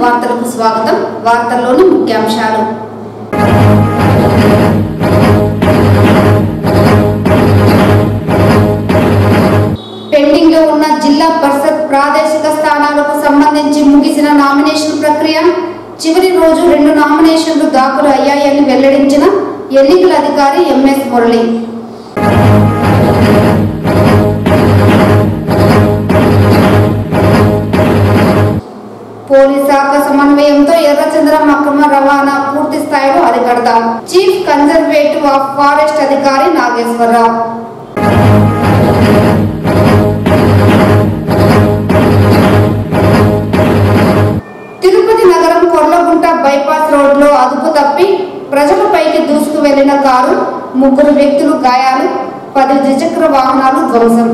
వార్తలకు స్వాగతం వార్తల్లోని ముఖ్యాంశాలు పెండింగ్ లో ఉన్న జిల్లా పరిషత్ ప్రాదేశిక స్థానాలకు సంబంధించి ముగిసిన నామినేషన్ ప్రక్రియ చివరి రోజు రెండు నామినేషన్లు దాఖలు అయ్యాయని వెల్లడించిన ఎన్నికల అధికారి ఎంఎస్ మురళి పోలీస్ శాఖ సమన్వయంతో ఎర్రచంద్రం అక్రమ రవాణా పూర్తి స్థాయిలో అరికడతాం చీఫ్ కన్జర్వేటివ్ ఆఫ్ ఫారెస్ట్ అధికారి నాగేశ్వరరావు తిరుపతి నగరం కొర్లగుంట బైపాస్ రోడ్లో అదుపు తప్పి ప్రజలపైకి దూసుకు వెళ్లిన కారు ముగ్గురు వ్యక్తులు గాయాలు పది ద్విచక్ర వాహనాలు ధ్వంసం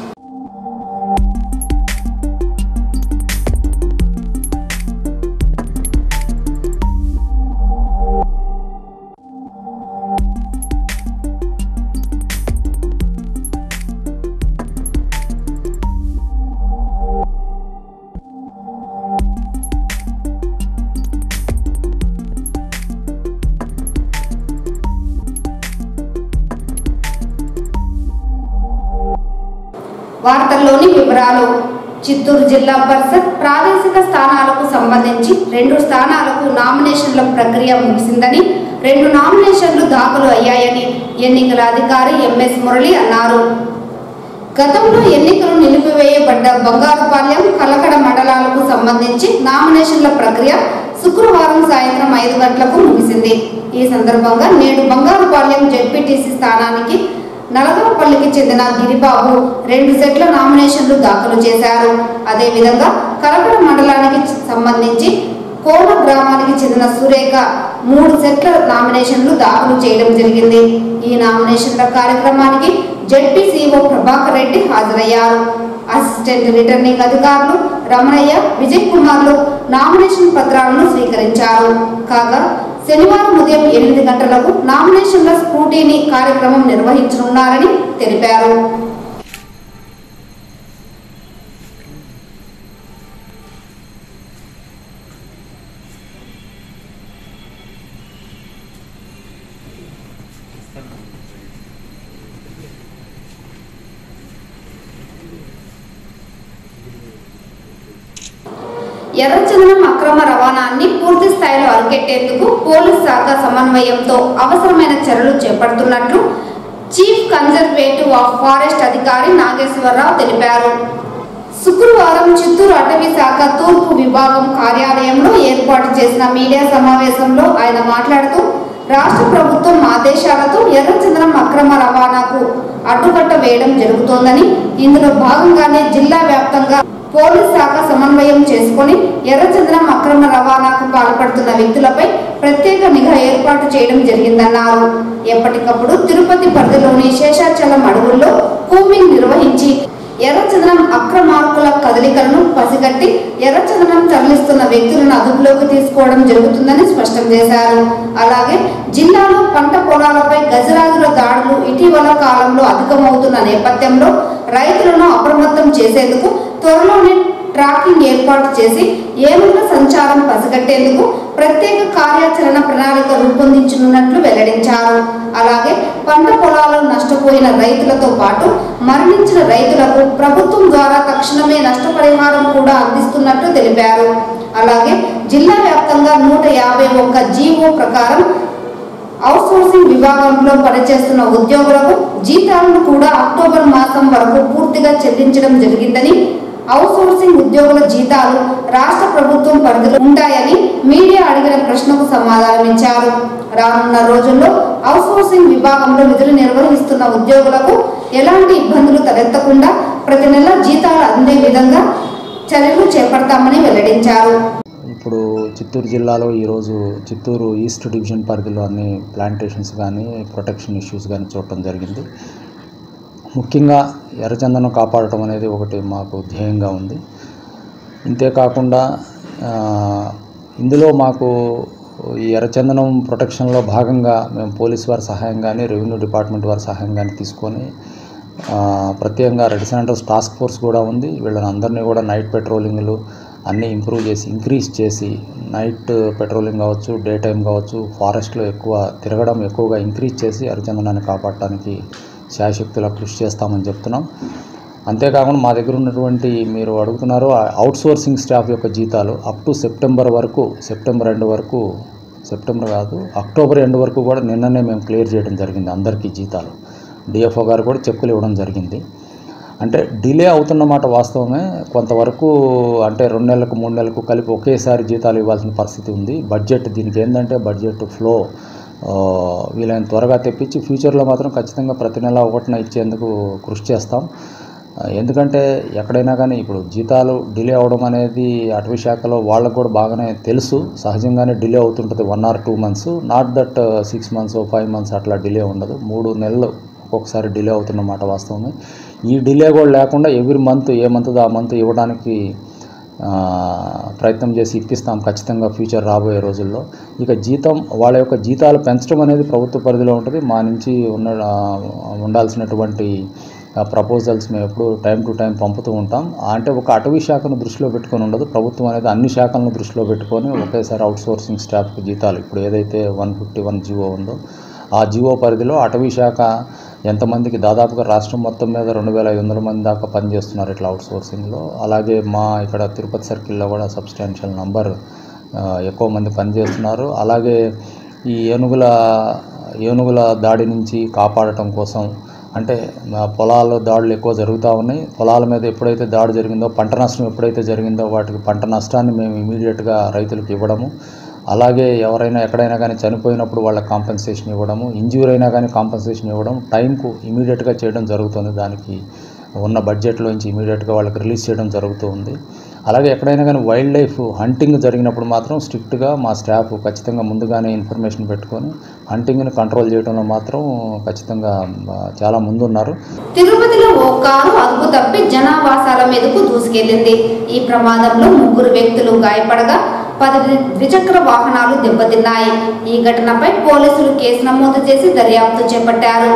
వార్తల్లోని వివరాలు చిత్తూరు జిల్లా పరిషత్ ప్రాదేశిక స్థానాలకు సంబంధించి రెండు స్థానాలకు నామినేషన్ల ప్రక్రియ ముగిసిందని రెండు నామినేషన్లు దాఖలు అయ్యాయని ఎన్నికల అధికారి ఎంఎస్ మురళి అన్నారు గతంలో ఎన్నికలు నిలిపివేయబడ్డ బంగారుపాలెం కలకడ మండలాలకు సంబంధించి నామినేషన్ల ప్రక్రియ శుక్రవారం సాయంత్రం ఐదు గంటలకు ముగిసింది ఈ సందర్భంగా నేడు బంగారుపాలెం జెడ్పీటీసీ స్థానానికి నలగరపల్లికి చెందిన గిరిబాబు రెండు సెట్ల నామినేషన్లు దాఖలు చేశారు అదేవిధంగా కలకడ మండలానికి సంబంధించి కోన గ్రామానికి చెందిన సురేఖ మూడు సెట్ల నామినేషన్లు దాఖలు చేయడం జరిగింది ఈ నామినేషన్ల కార్యక్రమానికి జడ్పీ సీఓ ప్రభాకర్ రెడ్డి హాజరయ్యారు అసిస్టెంట్ రిటర్నింగ్ అధికారులు రమణయ్య విజయ్ కుమార్లు నామినేషన్ పత్రాలను స్వీకరించారు కాగా శనివారం ఉదయం ఎనిమిది గంటలకు నామినేషన్ల స్క్రూటీనీ కార్యక్రమం నిర్వహించనున్నారని తెలిపారు ఎర్రచందనం అక్రమ రవాణాన్ని పూర్తి స్థాయిలో అరికెట్టేందుకు పోలీస్ శాఖ సమన్వయంతో అవసరమైన చర్యలు చేపడుతున్నట్లు చీఫ్ కన్జర్వేటివ్ ఆఫ్ ఫారెస్ట్ అధికారి నాగేశ్వరరావు తెలిపారు శుక్రవారం చిత్తూరు అటవీ శాఖ తూర్పు విభాగం కార్యాలయంలో ఏర్పాటు చేసిన మీడియా సమావేశంలో ఆయన మాట్లాడుతూ రాష్ట్ర ప్రభుత్వం ఆదేశాలతో ఎర్రచందనం అక్రమ రవాణాకు అడ్డుకట్ట వేయడం జరుగుతోందని ఇందులో భాగంగానే జిల్లా వ్యాప్తంగా పోలీస్ శాఖ సమన్వయం చేసుకుని ఎర్రచందనం అక్రమ రవాణాకు పాల్పడుతున్న వ్యక్తులపై ప్రత్యేక నిఘా ఏర్పాటు చేయడం జరిగిందన్నారు ఎప్పటికప్పుడు తిరుపతి పరిధిలోని శేషాచలం అడవుల్లో కూంబింగ్ నిర్వహించి ఎర్రచందనం అక్రమార్కుల కదలికలను పసిగట్టి ఎర్రచందనం తరలిస్తున్న వ్యక్తులను అదుపులోకి తీసుకోవడం జరుగుతుందని స్పష్టం చేశారు అలాగే జిల్లాలో పంట పొలాలపై గజరాజుల దాడులు ఇటీవల కాలంలో అధికమవుతున్న నేపథ్యంలో రైతులను అప్రమత్తం చేసేందుకు త్వరలోనే ట్రాకింగ్ ఏర్పాటు చేసి ఏనుగుల సంచారం పసిగట్టేందుకు ప్రత్యేక కార్యాచరణ ప్రణాళిక రూపొందించనున్నట్లు వెల్లడించారు అలాగే పంట పొలాల్లో నష్టపోయిన రైతులతో పాటు మరణించిన రైతులకు ప్రభుత్వం ద్వారా తక్షణమే నష్టపరిహారం కూడా అందిస్తున్నట్లు తెలిపారు అలాగే జిల్లా వ్యాప్తంగా నూట యాభై ఒక్క జీవో ప్రకారం అవుట్సోర్సింగ్ విభాగంలో పనిచేస్తున్న ఉద్యోగులకు జీతాలను కూడా అక్టోబర్ మాసం వరకు పూర్తిగా చెల్లించడం జరిగిందని అవుట్సోర్సింగ్ ఉద్యోగుల జీతాలు రాష్ట్ర ప్రభుత్వం పరిధిలో ఉంటాయని మీడియా అడిగిన ప్రశ్నకు సమాధానం ఇచ్చారు రానున్న రోజుల్లో అవుట్సోర్సింగ్ విభాగంలో విధులు నిర్వహిస్తున్న ఉద్యోగులకు ఎలాంటి ఇబ్బందులు తలెత్తకుండా ప్రతి నెల జీతాలు అందే విధంగా చర్యలు చేపడతామని వెల్లడించారు ఇప్పుడు చిత్తూరు జిల్లాలో ఈరోజు చిత్తూరు ఈస్ట్ డివిజన్ పరిధిలో అన్ని ప్లాంటేషన్స్ కానీ ప్రొటెక్షన్ ఇష్యూస్ కానీ చూడటం జరిగింది ముఖ్యంగా ఎర్రచందనం కాపాడటం అనేది ఒకటి మాకు ధ్యేయంగా ఉంది ఇంతేకాకుండా ఆ, ఇందులో మాకు ఈ ఎర్రచందనం ప్రొటెక్షన్లో భాగంగా మేము పోలీస్ వారి సహాయం కానీ రెవెన్యూ డిపార్ట్మెంట్ వారి సహాయం కానీ తీసుకొని ఆ, ప్రత్యేకంగా రెడ్ సెంటర్స్ టాస్క్ ఫోర్స్ కూడా ఉంది వీళ్ళని అందరినీ కూడా నైట్ పెట్రోలింగ్లు అన్నీ ఇంప్రూవ్ చేసి ఇంక్రీజ్ చేసి నైట్ పెట్రోలింగ్ కావచ్చు డే టైం కావచ్చు ఫారెస్ట్లో ఎక్కువ తిరగడం ఎక్కువగా ఇంక్రీజ్ చేసి హరిచందనాన్ని కాపాడటానికి శాయశక్తులా కృషి చేస్తామని చెప్తున్నాం అంతేకాకుండా మా దగ్గర ఉన్నటువంటి మీరు అడుగుతున్నారు అవుట్ సోర్సింగ్ స్టాఫ్ యొక్క జీతాలు అప్ టు సెప్టెంబర్ వరకు సెప్టెంబర్ ఎండ్ వరకు సెప్టెంబర్ కాదు అక్టోబర్ ఎండ్ వరకు కూడా నిన్ననే మేము క్లియర్ చేయడం జరిగింది అందరికీ జీతాలు డిఎఫ్ఓ గారు కూడా చెక్కులు ఇవ్వడం జరిగింది అంటే డిలే అవుతున్నమాట వాస్తవమే కొంతవరకు అంటే రెండు నెలలకు మూడు నెలలకు కలిపి ఒకేసారి జీతాలు ఇవ్వాల్సిన పరిస్థితి ఉంది బడ్జెట్ దీనికి ఏంటంటే బడ్జెట్ ఫ్లో ఆ, వీలైన త్వరగా తెప్పించి ఫ్యూచర్లో మాత్రం ఖచ్చితంగా ప్రతి నెల ఒకటిన ఇచ్చేందుకు కృషి చేస్తాం ఆ, ఎందుకంటే ఎక్కడైనా కానీ ఇప్పుడు జీతాలు డిలే అవడం అనేది అటవీ శాఖలో వాళ్ళకు కూడా బాగానే తెలుసు సహజంగానే డిలే అవుతుంటుంది one or two months not that six months five months అట్లా డిలే ఉండదు మూడు నెలలు ఒక్కొక్కసారి డిలే అవుతున్నమాట వాస్తవమే ఈ డిలే కూడా లేకుండా ఎవ్రీ మంత్ ఏ మంత్ ఆ మంత్ ఇవ్వడానికి ఆ, ప్రయత్నం చేసి ఇప్పిస్తాం ఖచ్చితంగా ఫ్యూచర్ రాబోయే రోజుల్లో ఇక జీతం వాళ్ళ యొక్క జీతాలు పెంచడం అనేది ప్రభుత్వ పరిధిలో ఉంటుంది మా నుంచి ఉన్న ఆ, ఉండాల్సినటువంటి ప్రపోజల్స్ మేము ఎప్పుడు టైం టు టైం పంపుతూ ఉంటాం అంటే ఒక అటవీ శాఖను దృష్టిలో పెట్టుకొని ఉండదు ప్రభుత్వం అనేది అన్ని శాఖలను దృష్టిలో పెట్టుకొని ఒకేసారి అవుట్ సోర్సింగ్ స్టాఫ్కి జీతాలు ఇప్పుడు ఏదైతే వన్ ఫిఫ్టీ వన్ జీవో ఉందో ఆ జీవో పరిధిలో అటవీ శాఖ ఎంతమందికి దాదాపుగా రాష్ట్రం మొత్తం మీద రెండు వేల ఐదు వందల మంది దాకా పనిచేస్తున్నారు ఇట్లా అవుట్ సోర్సింగ్లో అలాగే మా ఇక్కడ తిరుపతి సర్కిల్లో కూడా సబ్స్టాన్షియల్ నంబర్ ఎక్కువ మంది పనిచేస్తున్నారు అలాగే ఈ ఏనుగుల ఏనుగుల దాడి నుంచి కాపాడటం కోసం అంటే మా పొలాల్లో దాడులు ఎక్కువ జరుగుతూ ఉన్నాయి పొలాల మీద ఎప్పుడైతే దాడి జరిగిందో పంట నష్టం ఎప్పుడైతే జరిగిందో వాటికి పంట నష్టాన్ని మేము ఇమీడియట్గా రైతులకు ఇవ్వడము అలాగే ఎవరైనా ఎక్కడైనా కానీ చనిపోయినప్పుడు వాళ్ళకి కాంపెన్సేషన్ ఇవ్వడము ఇంజ్యూర్ అయినా కానీ కాంపెన్సేషన్ ఇవ్వడం టైంకు ఇమీడియట్గా చేయడం జరుగుతుంది దానికి ఉన్న బడ్జెట్లోంచి ఇమీడియట్గా వాళ్ళకి రిలీజ్ చేయడం జరుగుతూ ఉంది అలాగే ఎక్కడైనా కానీ వైల్డ్ లైఫ్ హంటింగ్ జరిగినప్పుడు మాత్రం స్ట్రిక్ట్గా మా స్టాఫ్ ఖచ్చితంగా ముందుగానే ఇన్ఫర్మేషన్ పెట్టుకొని హంటింగ్ని కంట్రోల్ చేయడంలో మాత్రం ఖచ్చితంగా ఆ, చాలా ముందున్నారు తిరుపతిలో ఓ కారు అదుపు తప్పి జనావాసాల మీదకు దూసుకెళ్లింది ఈ ప్రమాదంలో ముగ్గురు వ్యక్తులు గాయపడగా పది ద్విచక్ర వాహనాలు దెబ్బతిన్నాయి ఈ ఘటనపై పోలీసులు కేసు నమోదు చేసి దర్యాప్తు చేపట్టారు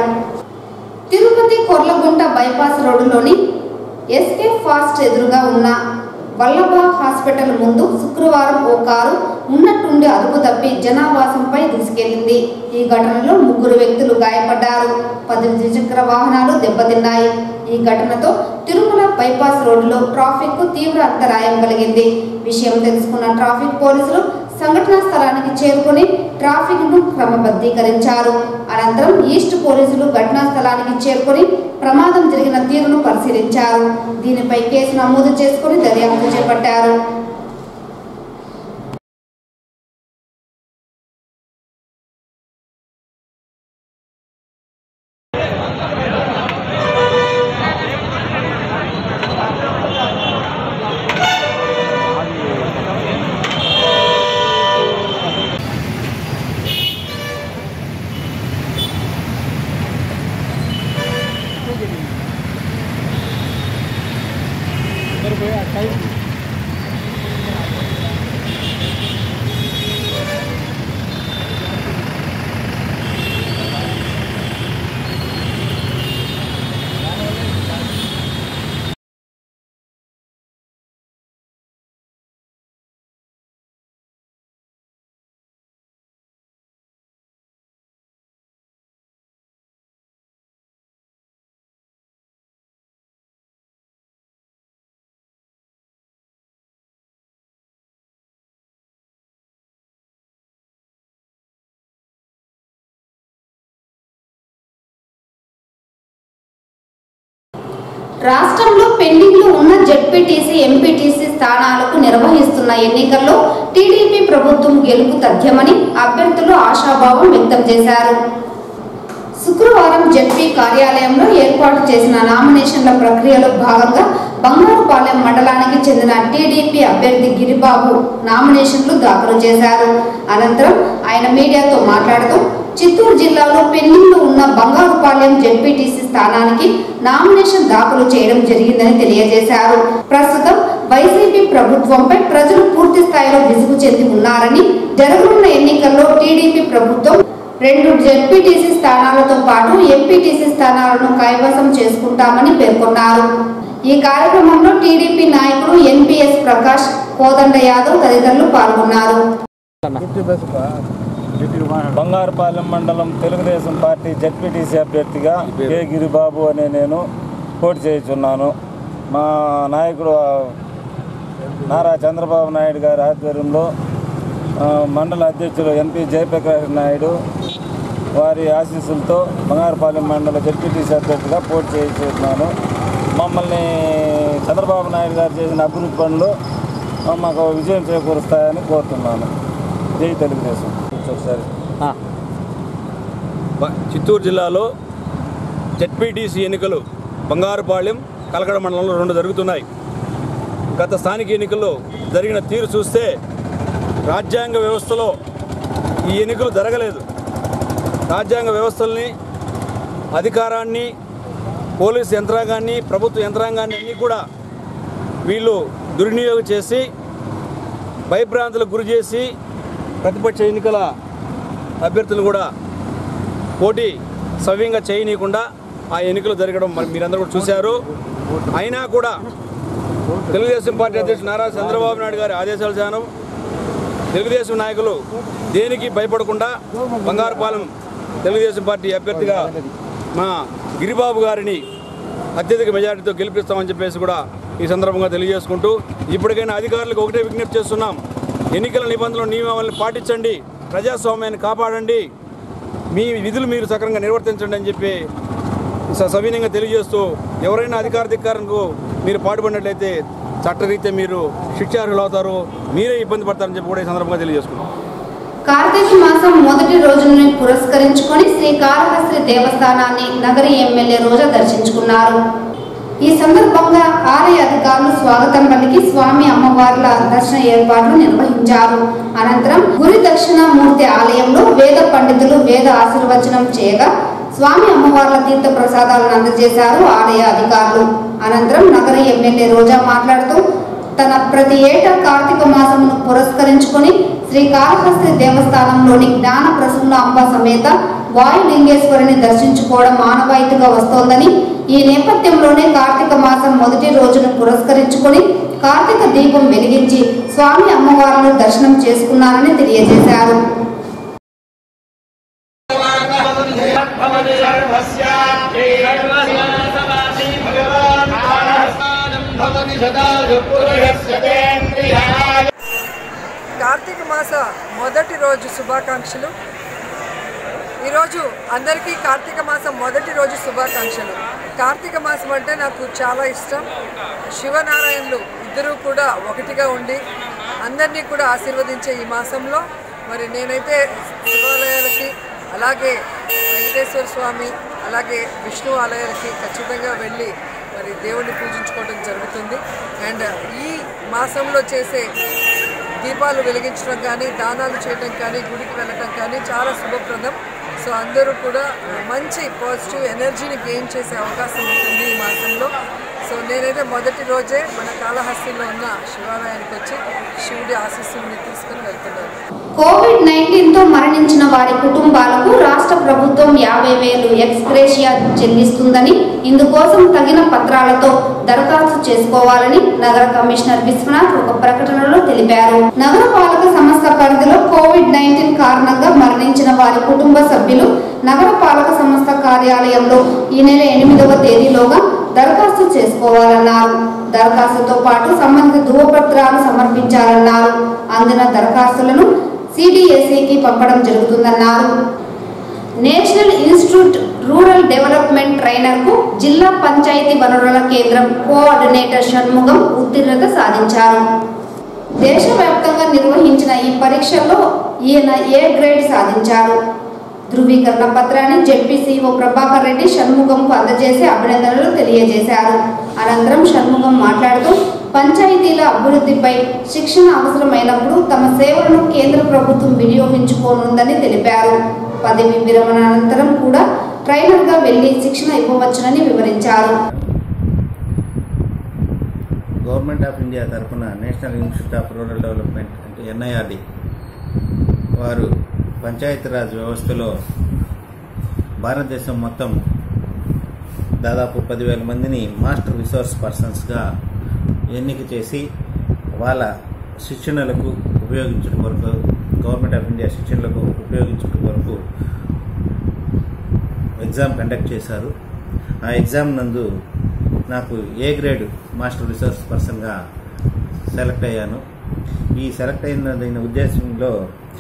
తిరుపతి కొర్లగుంట బైపాస్ రోడ్డులోని ఎస్కే ఫాస్ట్ ఎదురుగా ఉన్న వల్లభ హాస్పిటల్ ముందు శుక్రవారం ఓ కారు ఉన్నట్టుండి అదుపు తప్పి జనావాసంపై దూసుకెళ్లింది ఈ ఘటనలో ముగ్గురు వ్యక్తులు గాయపడ్డారు పది ద్విచక్ర వాహనాలు దెబ్బతిన్నాయి ఈ ఘటనతో తిరుమల బైపాస్ రోడ్డులో ట్రాఫిక్ కు తీవ్ర అంతరాయం కలిగింది విషయం తెలుసుకున్న ట్రాఫిక్ పోలీసులు సంఘటనా స్థలానికి చేరుకుని ట్రాఫిక్ ను క్రమబద్ధీకరించారు అనంతరం ఈస్ట్ పోలీసులు ఘటనా స్థలానికి చేరుకుని ప్రమాదం జరిగిన తీరును పరిశీలించారు దీనిపై కేసు నమోదు చేసుకుని దర్యాప్తు చేపట్టారు రాష్ట్రంలో పెండింగ్ లో ఉన్న జెడ్పీటీసీ ఎంపీటీసీ స్థానాలకు నిర్వహిస్తున్న ఎన్నికల్లో టీడీపీ ప్రభుత్వం గెలుపు తథ్యమని అభ్యర్థులు ఆశాభావం వ్యక్తం చేశారు శుక్రవారం జెడ్పీ కార్యాలయంలో ఏర్పాటు చేసిన నామినేషన్ల ప్రక్రియలో భాగంగా బంగారుపాలెం మండలానికి చెందిన టీడీపీ అభ్యర్థి గిరిబాబు నామినేషన్లు దాఖలు చేశారు అనంతరం ఆయన మీడియాతో మాట్లాడుతూ చిత్తూరు జిల్లాలో పెండింగ్లో ఉన్న బంగారుపాలెం జెడ్పీటీసీ స్థానానికి నామినేషన్ దాఖలు చేయడం జరిగిందని తెలియజేశారు ప్రస్తుతం వైసీపీ ప్రభుత్వంపై ప్రజలు పూర్తి స్థాయిలో విసుగు చెంది ఉన్నారని జరగనున్న ఎన్నికల్లో టీడీపీ ప్రభుత్వం రెండు జెడ్పీటీసీ స్థానాలతో పాటు ఎంపీటీసీ స్థానాలను కైవసం చేసుకుంటామని పేర్కొన్నారు ఈ కార్యక్రమంలో టీడీపీ నాయకుడు ఎన్పిఎస్ ప్రకాష్ కోదండ యాదవ్ తదితరులు పాల్గొన్నారు బంగారుపాలెం మండలం తెలుగుదేశం పార్టీ జడ్పీటీసీ అభ్యర్థిగా కె గిరిబాబు అనే నేను పోటీ చేయుచున్నాను మా నాయకుడు ఆ, నారా చంద్రబాబు నాయుడు గారి ఆధ్వర్యంలో ఆ, మండల అధ్యక్షులు ఎన్పి జయప్రకాష్ నాయుడు వారి ఆశీస్సులతో బంగారుపాలెం మండల జడ్పీటీసీ అభ్యర్థిగా పోటీ చేయించున్నాను మమ్మల్ని చంద్రబాబు నాయుడు గారు చేసిన అభివృద్ధి పనులు ఆ, మాకు విజయం చేకూరుస్తాయని కోరుతున్నాను జై తెలుగుదేశం ఒకసారి బ- చిత్తూరు జిల్లాలో జెడ్పీటీసీ ఎన్నికలు బంగారుపాళ్యం కలకడ మండలంలో రెండు జరుగుతున్నాయి గత స్థానిక ఎన్నికల్లో జరిగిన తీరు చూస్తే రాజ్యాంగ వ్యవస్థలో ఈ ఎన్నికలు జరగలేదు రాజ్యాంగ వ్యవస్థల్ని అధికారాన్ని పోలీసు యంత్రాంగాన్ని ప్రభుత్వ యంత్రాంగాన్ని అన్నీ కూడా వీళ్ళు దుర్వినియోగం చేసి భయభ్రాంతులకు గురి చేసి ప్రతిపక్ష ఎన్నికల అభ్యర్థులు కూడా పోటీ సవ్యంగా చేయనీయకుండా ఆ ఎన్నికలు జరగడం మరి మీరందరూ కూడా చూశారు అయినా కూడా తెలుగుదేశం పార్టీ అధ్యక్షుడు నారా చంద్రబాబు నాయుడు గారి ఆదేశాల జానం తెలుగుదేశం నాయకులు దేనికి భయపడకుండా బంగారుపాలెం తెలుగుదేశం పార్టీ అభ్యర్థిగా మా గిరిబాబు గారిని అత్యధిక మెజారిటీతో గెలిపిస్తామని చెప్పేసి కూడా ఈ సందర్భంగా తెలియజేసుకుంటూ ఇప్పటికైనా అధికారులకు ఒకటే విజ్ఞప్తి చేస్తున్నాం ఎన్నికల నిబంధనలు నియమాలను పాటించండి ప్రజాస్వామ్యాన్ని కాపాడండి మీ విధులు మీరు సక్రమంగా నిర్వర్తించండి అని చెప్పి స- సవినయంగా తెలియజేస్తూ ఎవరైనా అధికార ధిక్కారంకు మీరు పాటుపడినట్లయితే చట్టరీత్యా మీరు శిక్షార్హులు అవుతారు మీరే ఇబ్బంది పడతారని చెప్పి కూడా ఈ సందర్భంగా తెలియజేసుకున్నాం కార్తీక మాసం మొదటి రోజుని పురస్కరించుకొని శ్రీకాళహస్తి దేవస్థానాన్ని నగరి ఎమ్మెల్యే రోజా దర్శించుకున్నారు ఈ సందర్భంగా ఆలయ అధికారులు స్వాగతం పలికి స్వామి అమ్మవార్ల దర్శన ఏర్పాట్లు నిర్వహించారు అనంతరం గురి దక్షిణామూర్తి ఆలయంలో వేద పండితులు వేద ఆశీర్వచనం చేయగా స్వామి అమ్మవార్ల తీర్థ ప్రసాదాలను అందజేశారు ఆలయ అధికారులు అనంతరం నగర ఎమ్మెల్యే రోజా మాట్లాడుతూ తన ప్రతి ఏటా కార్తీక మాసమును పురస్కరించుకొని శ్రీకాళహస్తి దేవస్థానంలోని జ్ఞాన ప్రసన్న అంబ సమేత వాయులింగేశ్వరిని దర్శించుకోవడం ఆనవాయితీగా వస్తోందని ఈ నేపథ్యంలోనే కార్తీక మాసం మొదటి రోజును పురస్కరించుకొని కార్తీక దీపం వెలిగించి స్వామి అమ్మవార్లను దర్శనం చేసుకున్నారని తెలియజేశారు కార్తీక మాస మొదటి రోజు శుభాకాంక్షలు ఈరోజు అందరికీ కార్తీక మాసం మొదటి రోజు శుభాకాంక్షలు కార్తీక మాసం అంటే నాకు చాలా ఇష్టం శివనారాయణులు ఇద్దరూ కూడా ఒకటిగా ఉండి అందరినీ కూడా ఆశీర్వదించే ఈ మాసంలో మరి నేనైతే శివాలయాలకి అలాగే వెంకటేశ్వర స్వామి అలాగే విష్ణు ఆలయాలకి ఖచ్చితంగా వెళ్ళి మరి దేవుణ్ణి పూజించుకోవడం జరుగుతుంది అండ్ ఈ మాసంలో చేసే దీపాలు వెలిగించడం కానీ దానాలు చేయడం కానీ గుడికి వెళ్ళటం కానీ చాలా శుభప్రదం సో అందరూ కూడా మంచి పాజిటివ్ ఎనర్జీని గెయిన్ చేసే అవకాశం ఉంటుంది ఈ మాసంలో సో నేనైతే మొదటి రోజే మన కాళహస్తిలో ఉన్న శివాలయానికి వచ్చి శివుడి ఆశీస్సుల్ని తీసుకుని వెళ్తున్నాను కోవిడ్ నైన్టీన్ తో మరణించిన వారి కుటుంబాలకు రాష్ట్ర ప్రభుత్వం యాభై వేలు ఎక్స్గ్రేషియా చెల్లిస్తుందని ఇందుకోసం తగిన పత్రాలతో దరఖాస్తు చేసుకోవాలని నగర కమిషనర్ విశ్వనాథ్ ఒక ప్రకటనలో తెలిపారు నగర పాలక సంస్థ పరిధిలో కోవిడ్ నైన్టీన్ కారణంగా మరణించిన వారి కుటుంబ సభ్యులు నగర పాలక సంస్థ కార్యాలయంలో ఈ నెల ఎనిమిదవ తేదీలోగా దరఖాస్తు చేసుకోవాలన్నారు దరఖాస్తుతో పాటు సంబంధిత ధృవపత్రాలు సమర్పించాలన్నారు అందిన దరఖాస్తులను సిడిఎస్ఈకి పంపడం జరుగుతుందన్నారు నేషనల్ ఇన్స్టిట్యూట్ రూరల్ డెవలప్మెంట్ ట్రైనర్కు జిల్లా పంచాయతీ వనరుల కేంద్రం కోఆర్డినేటర్ షణ్ముగం ఉత్తీర్ణత సాధించారు దేశవ్యాప్తంగా నిర్వహించిన ఈ పరీక్షల్లో ఈయన ఏ గ్రేడ్ సాధించారు ధృవీకరణ పత్రాన్ని జెడ్పీసీఓ ప్రభాకర్ రెడ్డి షణ్ముగంకు అందజేసి అభినందనలు తెలియజేశారు అనంతరం షణ్ముగం మాట్లాడుతూ పంచాయతీల అభివృద్ధిపై శిక్షణ అవసరమైనప్పుడు తమ సేవలను కేంద్ర ప్రభుత్వం వినియోగించుకోనుందని తెలిపారు పదవి విరమణ అనంతరం కూడా ట్రైనర్గా వెళ్లి శిక్షణ ఇవ్వవచ్చునని వివరించారు గవర్నమెంట్ ఆఫ్ ఇండియా తరఫున national institute of rural development అంటే ఎన్ఐఆర్డి వారు పంచాయతీరాజ్ వ్యవస్థలో భారతదేశం మొత్తం దాదాపు పదివేల మందిని మాస్టర్ రిసోర్స్ పర్సన్స్గా ఎన్నిక చేసి వాళ్ళ శిక్షణలకు ఉపయోగించడం కొరకు గవర్నమెంట్ ఆఫ్ ఇండియా శిక్షణలకు ఉపయోగించడం కొరకు ఎగ్జామ్ కండక్ట్ చేశారు ఆ ఎగ్జామ్ నందు నాకు ఏ గ్రేడ్ మాస్టర్ రిసోర్స్ పర్సన్గా సెలెక్ట్ అయ్యాను ఈ సెలెక్ట్ అయిన దీని ఉద్దేశంలో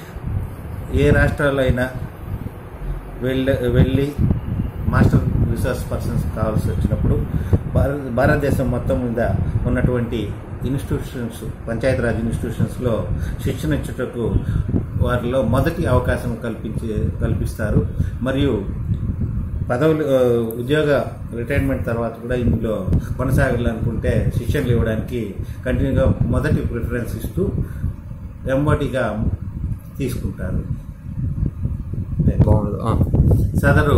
ఏ రాష్ట్రాల్లో అయినా వెళ్ళి వెళ్ళి మాస్టర్ రిసోర్స్ పర్సన్స్ కావాల్సి వచ్చినప్పుడు భారత భారతదేశం మొత్తం మీద ఉన్నటువంటి ఇన్స్టిట్యూషన్స్ పంచాయతీరాజ్ ఇన్స్టిట్యూషన్స్లో శిక్షణ ఇచ్చుటకు వారిలో మొదటి అవకాశం కల్పించే కల్పిస్తారు మరియు పదవులు ఆ, ఉద్యోగ రిటైర్మెంట్ తర్వాత కూడా ఇందులో కొనసాగాలనుకుంటే శిక్షణలు ఇవ్వడానికి కంటిన్యూగా మొదటి ప్రిఫరెన్స్ ఇస్తూ ఎంబటిగా తీసుకుంటారు బాగుండదు ఆ. సదరు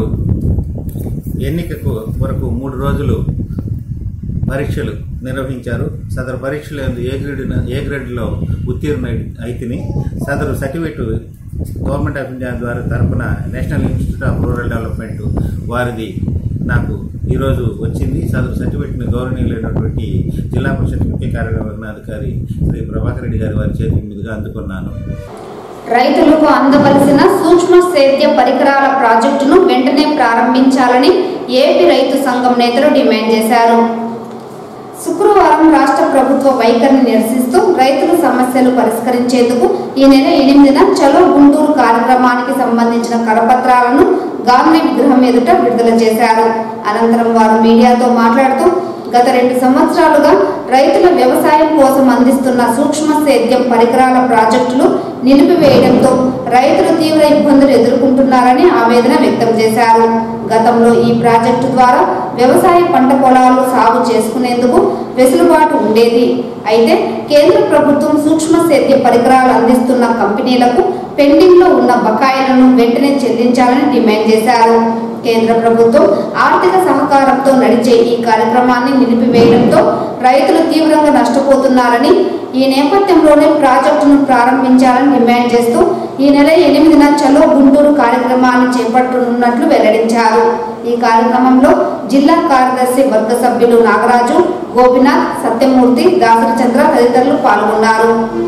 ఎన్నికకు వరకు మూడు రోజులు పరీక్షలు నిర్వహించారు సదరు పరీక్షలు ఎందు ఏ గ్రేడ్ ఏ గ్రేడ్లో ఉత్తీర్ణ అయితేని సదరు సర్టిఫికేట్ గవర్నమెంట్ ఆఫ్ ఇండియా ద్వారా తరపున national institute of rural development వారిది నాకు ఈరోజు వచ్చింది సదరు సర్టిఫికేట్ని గౌరవనీయులైనటువంటి జిల్లా పరిషత్ ముఖ్య కార్యనిర్వహణాధికారి శ్రీ ప్రభాకర్ రెడ్డి గారి వారి చేతి మీదుగా అందుకున్నాను రైతులకు అందవలసిన సూక్ష్మ సేద్య పరికరాల ప్రాజెక్టును వెంటనే ప్రారంభించాలని ఏపీ రైతు సంఘం నేతలు డిమాండ్ చేశారు శుక్రవారం రాష్ట్ర ప్రభుత్వ వైఖరిని నిరసిస్తూ రైతుల సమస్యలు పరిష్కరించేందుకు ఈ నెల ఎనిమిదిన చలో గుంటూరు కార్యక్రమానికి సంబంధించిన కరపత్రాలను గాంధీ విగ్రహం ఎదుట విడుదల చేశారు అనంతరం వారు మీడియాతో మాట్లాడుతూ గత రెండు సంవత్సరాలుగా రైతుల వ్యవసాయం కోసం అందిస్తున్న సూక్ష్మ సేద్యం పరికరాల ప్రాజెక్టులు నిలిపివేయడంతో రైతులు తీవ్ర ఇబ్బందులు ఎదుర్కొంటున్నారని ఆవేదన వ్యక్తం చేశారు గతంలో ఈ ప్రాజెక్టు ద్వారా వ్యవసాయ పంట పొలాలు సాగు చేసుకునేందుకు వెసులుబాటు ఉండేది అయితే కేంద్ర ప్రభుత్వం సూక్ష్మ సేద్య పరికరాలు అందిస్తున్న కంపెనీలకు పెండింగ్ లో ఉన్న బకాయిలను వెంటనే చెల్లించాలని డిమాండ్ చేశారు కేంద్ర ప్రభుత్వం ఆర్థిక సహకారంతో నడిచే ఈ కార్యక్రమాన్ని నిలిపివేయడంతో రైతులు తీవ్రంగా నష్టపోతున్నారని ఈ నేపథ్యంలోనే ప్రాజెక్టును ప్రారంభించాలని డిమాండ్ చేస్తూ ఈ నెల ఎనిమిదిన చలో గుంటూరు కార్యక్రమాన్ని చేపట్టనున్నట్లు వెల్లడించారు ఈ కార్యక్రమంలో జిల్లా కార్యదర్శి వర్గ సభ్యులు నాగరాజు గోపినాథ్ సత్యమూర్తి దాసరి చంద్ర తదితరులు పాల్గొన్నారు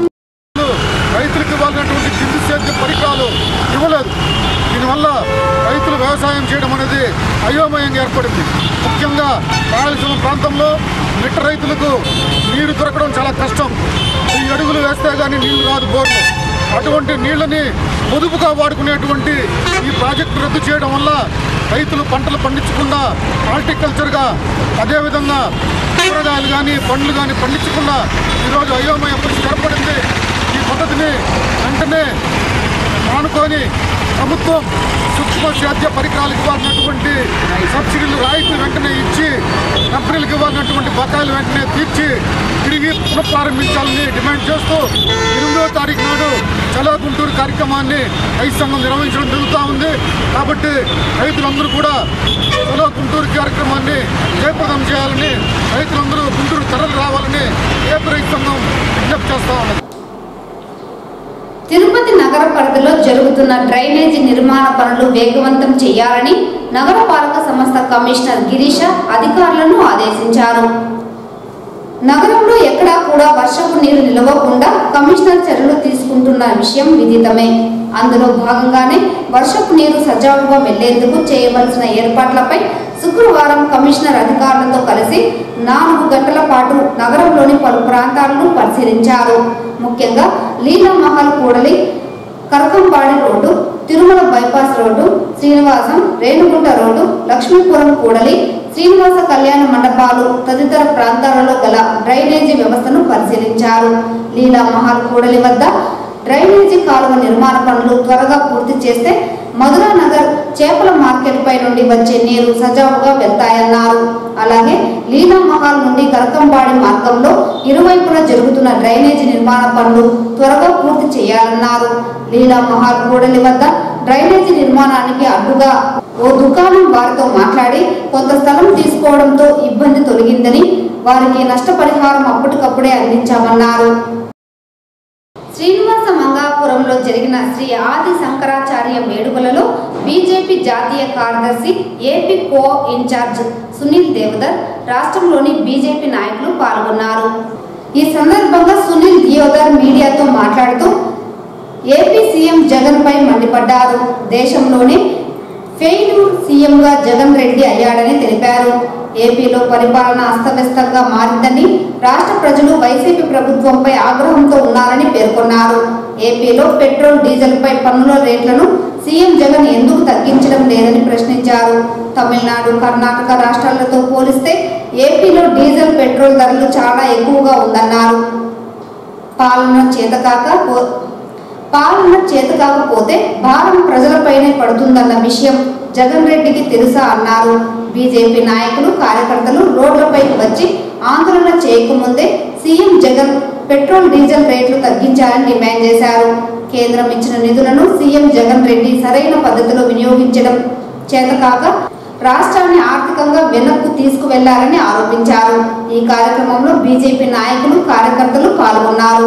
రైతులకు ఇవ్వాలన్నటువంటి కింది సేద్య పరికరాలు ఇవ్వలేదు దీనివల్ల రైతులు వ్యవసాయం చేయడం అనేది అయోమయంగా ఏర్పడింది ముఖ్యంగా రాయలసీమ ప్రాంతంలో మిట్ట రైతులకు నీరు దొరకడం చాలా కష్టం ఈ అడుగులు వేస్తే కానీ నీళ్లు రాదు బోర్లు అటువంటి నీళ్ళని పొదుపుగా వాడుకునేటువంటి ఈ ప్రాజెక్టు రద్దు చేయడం వల్ల రైతులు పంటలు పండించకుండా హార్టికల్చర్గా అదేవిధంగా కూరగాయలు కానీ పండ్లు కానీ పండించకుండా ఈరోజు అయోమయ పరిస్థితి ఏర్పడింది ఈ పద్ధతిని వెంటనే మానుకొని ప్రభుత్వం సూక్ష్మ సేద్య పరికరాలకు ఇవ్వాల్సినటువంటి సబ్సిడీలు రాయితీ వెంటనే ఇచ్చి కంపెనీలకు ఇవ్వాల్సినటువంటి బకాయిలు వెంటనే తీర్చి తిరిగి పునఃప్రారంభించాలని డిమాండ్ చేస్తూ ఎనిమిదో తారీఖు నాడు చలో గుంటూరు కార్యక్రమాన్ని రైతు సంఘం నిర్వహించడం జరుగుతూ ఉంది కాబట్టి రైతులందరూ కూడా చలో గుంటూరు కార్యక్రమాన్ని జయప్రదం చేయాలని రైతులందరూ గుంటూరు తరలి రావాలని ఏపీ రైతు సంఘం విజ్ఞప్తి చేస్తా ఉన్నది తిరుపతి నగర పరిధిలో జరుగుతున్న డ్రైనేజీ నిర్మాణ పనులు వేగవంతం చేయాలని నగరపాలక సంస్థ కమిషనర్ గిరీష అధికారులను ఆదేశించారు నగరంలో ఎక్కడా కూడా వర్షపు నీరు నిలవకుండా కమిషనర్ చర్యలు తీసుకుంటున్న విషయం విదితమే అందులో భాగంగానే వర్షపు నీరు సజావుగా వెళ్లేందుకు చేయవలసిన ఏర్పాట్లపై శుక్రవారం కమిషనర్ అధికారులతో కలిసి నాలుగు గంటల పాటు నగరంలోని పలు ప్రాంతాలను పరిశీలించారు ముఖ్యంగా లీలా మహల్ కూడలి Karakambadi road Tirumala bypass road Srinivasam Renigunta road Lakshmipuram కూడలి శ్రీనివాస కళ్యాణ మండపాలు తదితర ప్రాంతాలలో గల డ్రైనేజీ వ్యవస్థను పరిశీలించారు లీలా మహల్ కూడలి వద్ద డ్రైనేజీ కాలువ నిర్మాణ పనులు త్వరగా పూర్తి చేస్తే మధురా నగర్ చేపల మార్కెట్ పై నుండి వచ్చే నీరు సజావుగా వెళ్తాయన్నారు అలాగే లీలా మహల్ నుండి కరకంబాడి మార్గంలో ఇరువైపులా జరుగుతున్న డ్రైనేజీ నిర్మాణ పనులు త్వరగా పూర్తి చేయాలన్నారు లీలా మహల్ కూడలి వద్ద డ్రైనేజీ నిర్మాణానికి అడ్డుగా ఓ దుకాణం వారితో మాట్లాడి కొంత స్థలం తీసుకోవడంతో ఇబ్బంది తొలగిందని వారికి నష్టపరిహారం అప్పటికప్పుడే అందించామన్నారు శ్రీనివాస మంగాపురంలో జరిగిన శ్రీ ఆది శంకరాచార్య వేడుకలలో బీజేపీ జాతీయ కార్యదర్శి AP co in charge Sunil Deodhar రాష్ట్రంలోని బీజేపీ నాయకులు పాల్గొన్నారు ఈ సందర్భంగా సునీల్ దియోదర్ మీడియాతో మాట్లాడుతూ ఏపీ సీఎం జగన్ పై మండిపడ్డారు దేశంలోనే ఫెయిల్యూర్ సీఎంగా జగన్ రెడ్డి అయ్యాడని తెలిపారు ఏపీలో పరిపాలన అస్తవ్యస్తంగా మారిందని రాష్ట్ర ప్రజలు వైసీపీ ప్రభుత్వంపై ఆగ్రహంతో ఉన్నారని పేర్కొన్నారు ఏపీలో పెట్రోల్ డీజిల్ పై పన్నుల రేట్లను సీఎం జగన్ ఎందుకు తగ్గించడం లేదని ప్రశ్నించారు తమిళనాడు కర్ణాటక రాష్ట్రాలతో పోలిస్తే ఏపీలో డీజిల్ పెట్రోల్ ధరలు చాలా ఎక్కువగా ఉందన్నారు పాలన చేతకాక పో- పాలన చేత కాకపోతే భారం ప్రజలపైనే పడుతుందన్న విషయం జగన్ రెడ్డికి తెలుసా అన్నారు బీజేపీ నాయకులు కార్యకర్తలు రోడ్లపైకి వచ్చి ఆందోళన చేయకముందే సీఎం జగన్ పెట్రోల్ డీజిల్ రేట్లు తగ్గించాలని డిమాండ్ చేశారు కేంద్రం ఇచ్చిన నిధులను సీఎం జగన్ రెడ్డి సరైన పద్ధతిలో వినియోగించడం చేతకాక రాష్ట్రాన్ని ఆర్థికంగా వెనక్కు తీసుకువెళ్లారని ఆరోపించారు ఈ కార్యక్రమంలో బీజేపీ నాయకులు కార్యకర్తలు పాల్గొన్నారు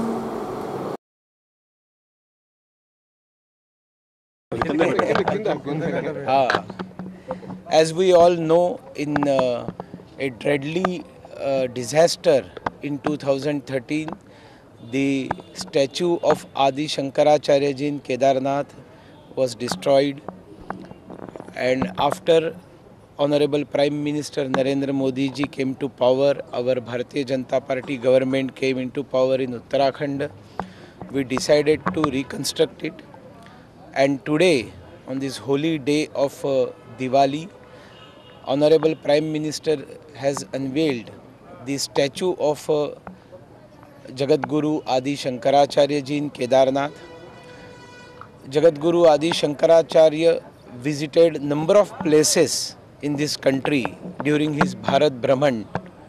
Ah, as we all know, in uh, a deadly uh, disaster in 2013, the statue of Adi Shankaracharya ji in Kedarnath was destroyed. And after Honorable Prime Minister Narendra Modi ji came to power, our Bharatiya Janata Party government came into power in Uttarakhand. We decided to reconstruct it. And today, on this holy day of uh, Diwali, Honorable Prime Minister has unveiled the statue of uh, Jagat Guru Adi Shankaracharya ji in Kedarnath. Jagat Guru Adi Shankaracharya visited number of places in this country during his Bharat Brahman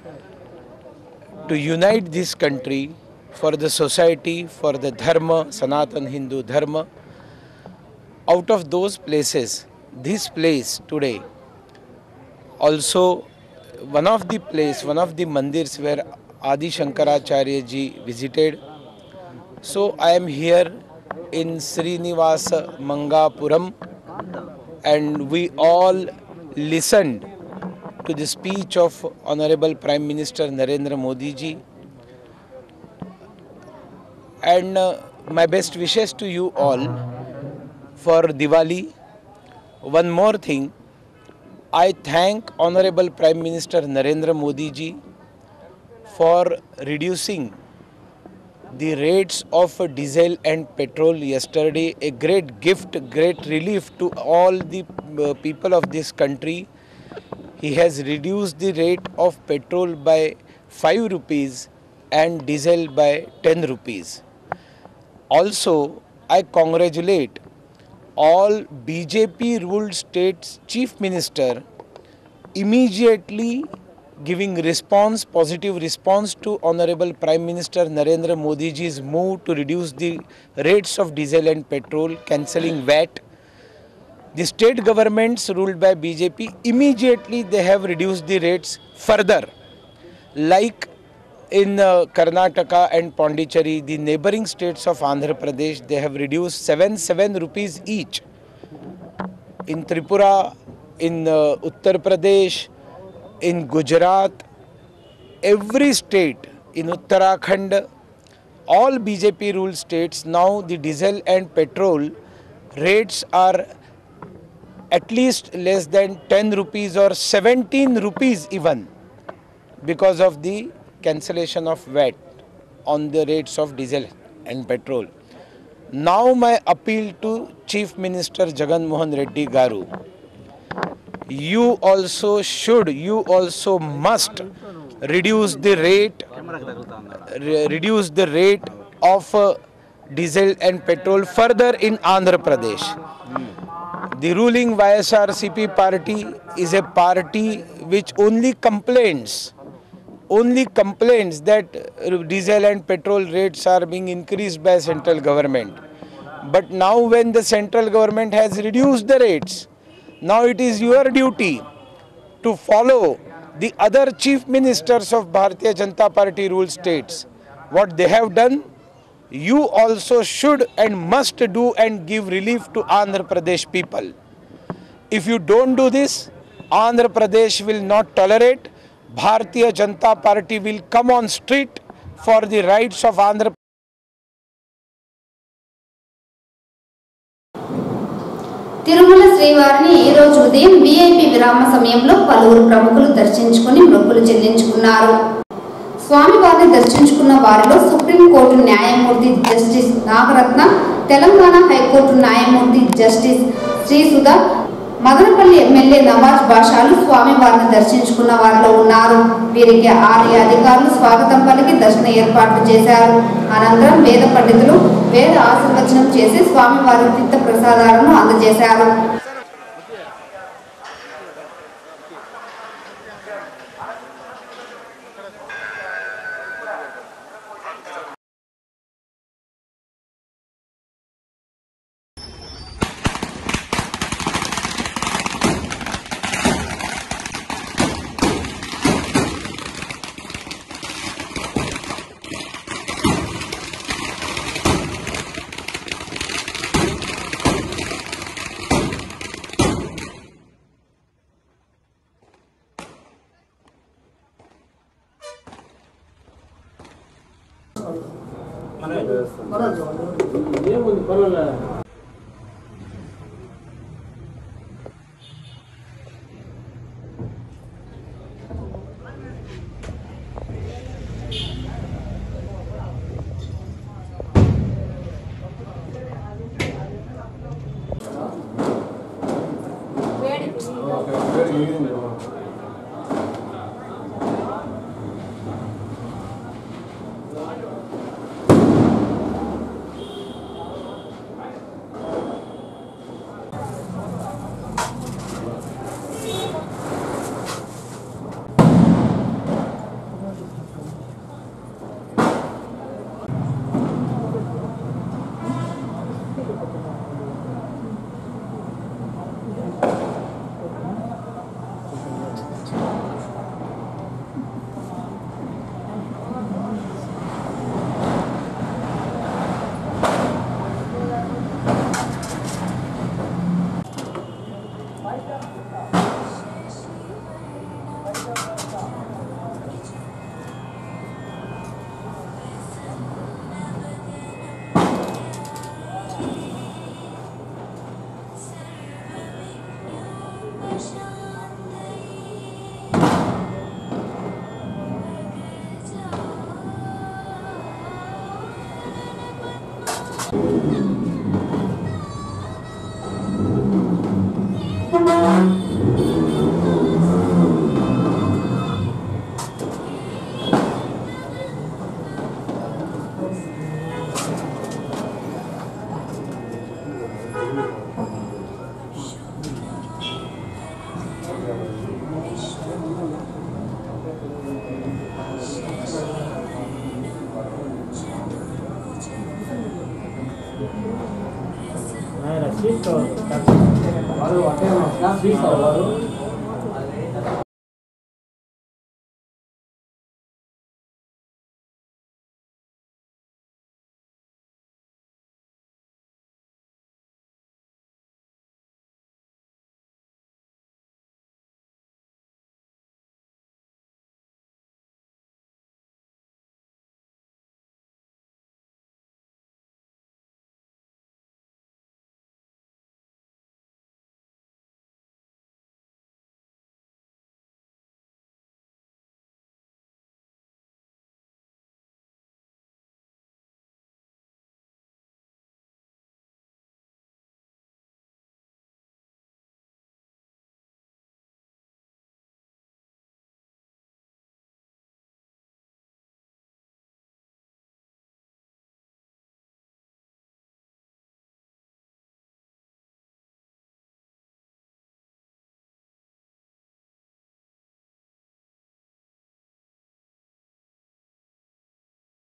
to unite this country for the society, for the dharma, Sanatan Hindu dharma. Out of those places, this place today also one of the place, one of the mandirs where Adi Shankaracharya ji visited. So I am here in Srinivasa Mangapuram and we all listened to the speech of Honorable Prime Minister Narendra Modi ji and uh, my best wishes to you all for Diwali. One more thing, I thank Honorable Prime Minister Narendra Modi ji for reducing the rates of diesel and petrol yesterday. A great gift, great relief to all the uh, people of this country. He has reduced the rate of petrol by 5 rupees and diesel by 10 rupees. Also, I congratulate all BJP ruled states chief minister immediately giving response positive response to honorable prime minister narendra modi ji's move to reduce the rates of diesel and petrol cancelling vat the state governments ruled by bjp immediately they have reduced the rates further like in uh, Karnataka and Pondicherry, the neighboring states of Andhra Pradesh, they have reduced 7 7 rupees each. In Tripura, in uh, Uttar Pradesh, in Gujarat, every state, in Uttarakhand, all BJP ruled states, now the diesel and petrol rates are at least less than 10 rupees or 17 rupees even because of the cancellation of VAT on the rates of diesel and petrol. Now my appeal to Chief Minister Jagan Mohan Reddy Garu. You also should, you also must reduce the rate, re- reduce the rate of uh, diesel and petrol further in Andhra Pradesh. The ruling YSRCP party is a party which only complains only complains that uh, diesel and petrol rates are being increased by central government. But now when the central government has reduced the rates, now it is your duty to follow the other chief ministers of Bharatiya Janata Party ruled states. What they have done, you also should and must do and give relief to Andhra Pradesh people. If you don't do this, Andhra Pradesh will not tolerate. Bharatiya Janata Party will come on street for the rights of Andhra Tirumala శ్రీవారిని ఈ రోజు ఉదయం VIP విరామ సమయంలో పలువురు ప్రముఖులు దర్శించుకుని మొక్కులు చెల్లించుకున్నారు స్వామివారిని దర్శించుకున్న వారిలో సుప్రీంకోర్టు న్యాయమూర్తి జస్టిస్ నాగరత్న తెలంగాణ హైకోర్టు న్యాయమూర్తి జస్టిస్ శ్రీసుధ మదనపల్లి ఎమ్మెల్యే నవాజ్ బాషాలు స్వామివారిని దర్శించుకున్న వారిలో ఉన్నారు వీరికి ఆలయ అధికారులు స్వాగతం పలికి దర్శన ఏర్పాట్లు చేశారు అనంతరం వేద పండితులు వేద ఆశీర్వచనం చేసి స్వామివారి తీర్థ ప్రసాదాలను అందజేశారు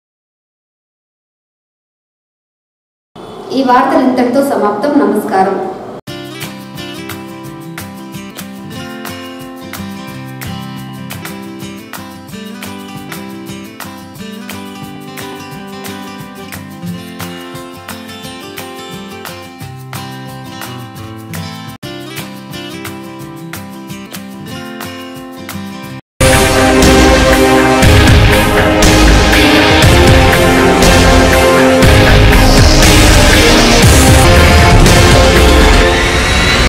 ఈ వార్తలు ఇంతటితో సమాప్తం నమస్కారం